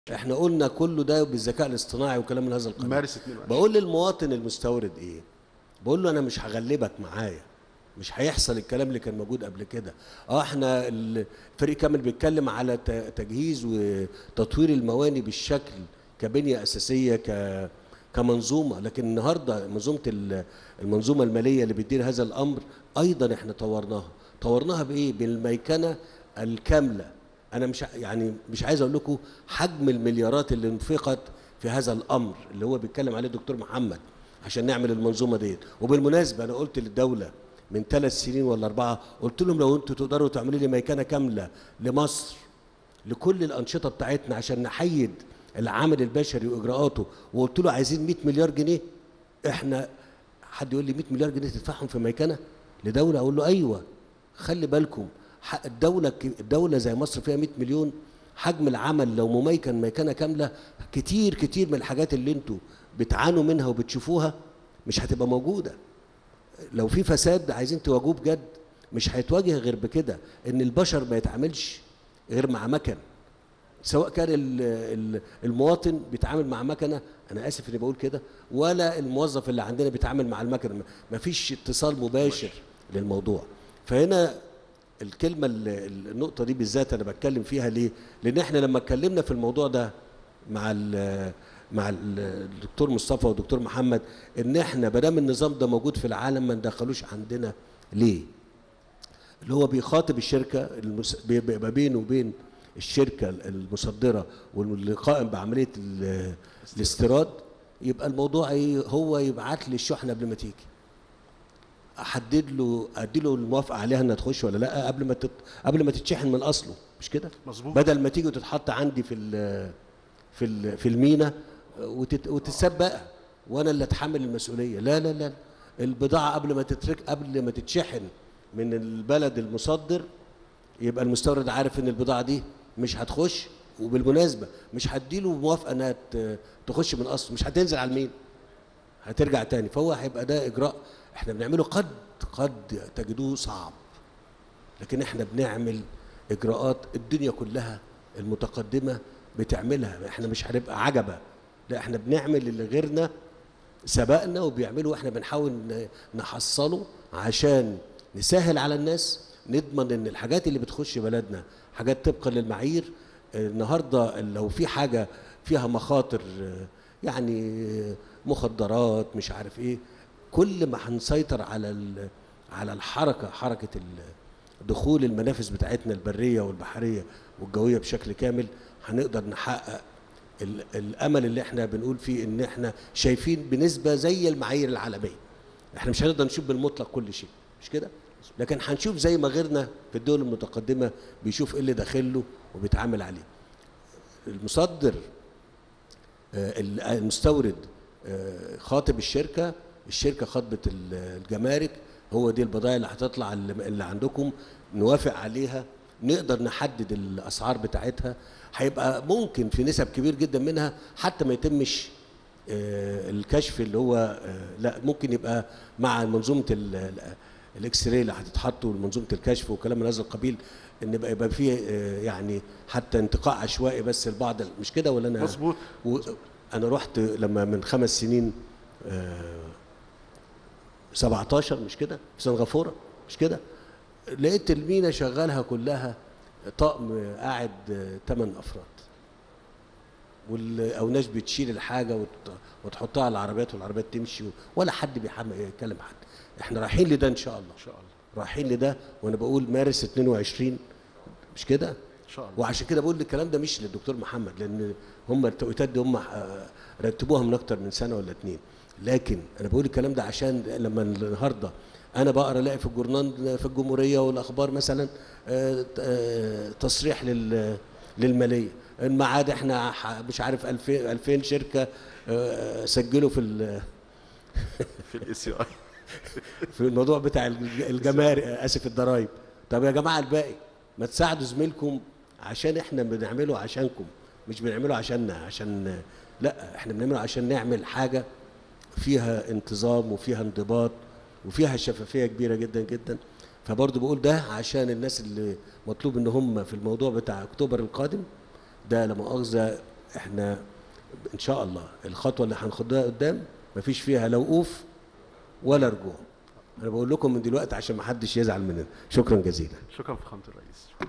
احنا قلنا كله ده بالذكاء الاصطناعي وكلام من هذا القبيل مارس 22 بقول للمواطن المستورد ايه بقول له انا مش هغلبك معايا مش هيحصل الكلام اللي كان موجود قبل كده اه احنا الفريق كامل بيتكلم على ت- تجهيز وتطوير المواني بالشكل كبنيه اساسيه ك كمنظومه لكن النهارده منظومه ال- المنظومه الماليه اللي بتدير هذا الامر ايضا احنا طورناها طورناها بايه بالميكنه الكامله انا مش ع- يعني مش عايز اقول لكم حجم المليارات اللي انفقت في هذا الامر اللي هو بيتكلم عليه الدكتور محمد عشان نعمل المنظومه ديت وبالمناسبه انا قلت للدوله من ثلاث سنين ولا اربعه قلت لهم لو انتوا تقدروا تعملوا لي ميكنه كامله لمصر لكل الانشطه بتاعتنا عشان نحيد العامل البشري واجراءاته وقلت له عايزين 100 مليار جنيه احنا حد يقول لي 100 مليار جنيه تدفعهم في ميكنه لدوله اقول له ايوه خلي بالكم ح- الدوله ك- الدوله زي مصر فيها 100 مليون حجم العمل لو مميكن ميكنه كامله كتير كتير من الحاجات اللي انتوا بتعانوا منها وبتشوفوها مش هتبقى موجوده لو في فساد عايزين تواجهوه بجد مش هيتواجه غير بكده ان البشر ما يتعاملش غير مع مكن سواء كان ال- ال- المواطن بيتعامل مع مكنه انا اسف اني بقول كده ولا الموظف اللي عندنا بيتعامل مع المكنه ما فيش اتصال مباشر للموضوع فهنا الكلمه ال- ال- النقطه دي بالذات انا بتكلم فيها ليه لان احنا لما اتكلمنا في الموضوع ده مع ال مع ال- الدكتور مصطفى والدكتور محمد ان احنا ما دام النظام ده موجود في العالم ما ندخلوش عندنا ليه اللي هو بيخاطب الشركه المس... بيبقى بينه وبين الشركه المصدره واللي قائم بعمليه ال- الاستيراد يبقى الموضوع ايه هو يبعت لي الشحنه قبل ما تيجي احدد له ادي له الموافقه عليها انها تخش ولا لا قبل ما تت... قبل ما تتشحن من اصله مش كده مظبوط. بدل ما تيجي وتتحط عندي في ال... في ال... في المينا وتت... وتتسبق وانا اللي اتحمل المسؤوليه لا لا لا البضاعه قبل ما تترك قبل ما تتشحن من البلد المصدر يبقى المستورد عارف ان البضاعه دي مش هتخش وبالمناسبه مش هديله موافقه انها ت- تخش من اصله مش هتنزل على المين هترجع تاني فهو هيبقى ده اجراء احنا بنعمله قد قد تجدوه صعب لكن احنا بنعمل اجراءات الدنيا كلها المتقدمه بتعملها احنا مش هنبقى عجبه لا احنا بنعمل اللي غيرنا سبقنا وبيعملوا واحنا بنحاول ن- نحصله عشان نسهل على الناس نضمن ان الحاجات اللي بتخش بلدنا حاجات طبقا للمعايير آه، النهارده لو في حاجه فيها مخاطر آه، يعني آه، مخدرات مش عارف ايه كل ما هنسيطر على ال- على الحركه حركه ال- دخول المنافذ بتاعتنا البريه والبحريه والجويه بشكل كامل هنقدر نحقق ال- الامل اللي احنا بنقول فيه ان احنا شايفين بنسبه زي المعايير العالميه احنا مش هنقدر نشوف بالمطلق كل شيء مش كده لكن هنشوف زي ما غيرنا في الدول المتقدمه بيشوف ايه اللي داخله وبيتعامل عليه المصدر آه، ال- المستورد آه، خاطب الشركه الشركه خاطبت ال- الجمارك هو دي البضائع اللي هتطلع اللي اللي عندكم نوافق عليها نقدر نحدد الاسعار بتاعتها هيبقى ممكن في نسب كبير جدا منها حتى ما يتمش آه، الكشف اللي هو آه، لا ممكن يبقى مع منظومه ال- ال- الاكس راي اللي هتتحط ومنظومه الكشف وكلام من هذا القبيل ان يبقى يبقى فيه آه، يعني حتى انتقاء عشوائي بس لبعض ال- مش كده ولا انا مظبوط و... انا رحت لما من خمس سنين آه 17 مش كده في سنغافوره مش كده لقيت المينا شغالها كلها طقم قاعد ثمان افراد والاوناش بتشيل الحاجه وت... وتحطها على العربيات والعربيات تمشي ولا حد بيحم... يكلم حد احنا رايحين لده ان شاء الله ان شاء الله رايحين لده وانا بقول مارس 22 مش كده ان شاء الله وعشان كده بقول الكلام ده مش للدكتور محمد لان هم التوقيتات دي هم آه، رتبوها من اكتر من سنه ولا اتنين لكن انا بقول الكلام ده عشان لما النهارده انا بقرا الاقي في الجورنال في الجمهوريه والاخبار مثلا آه، آه، تصريح لل للماليه الميعاد احنا ح- مش عارف 2000 2000 شركه آه، سجلوا في ال- في الاي سي اي في الموضوع بتاع الج- الجمارك اسف الضرايب طب يا جماعه الباقي ما تساعدوا زميلكم عشان احنا بنعمله عشانكم مش بنعمله عشاننا عشان لا احنا بنعمله عشان نعمل حاجه فيها انتظام وفيها انضباط وفيها شفافيه كبيره جدا جدا فبرضه بقول ده عشان الناس اللي مطلوب ان هم في الموضوع بتاع اكتوبر القادم ده لا مؤاخذه احنا ان شاء الله الخطوه اللي هناخدها قدام مفيش فيها لا وقوف ولا رجوع انا بقول لكم من دلوقتي عشان ما حدش يزعل مننا شكرا جزيلا شكرا فخامه الرئيس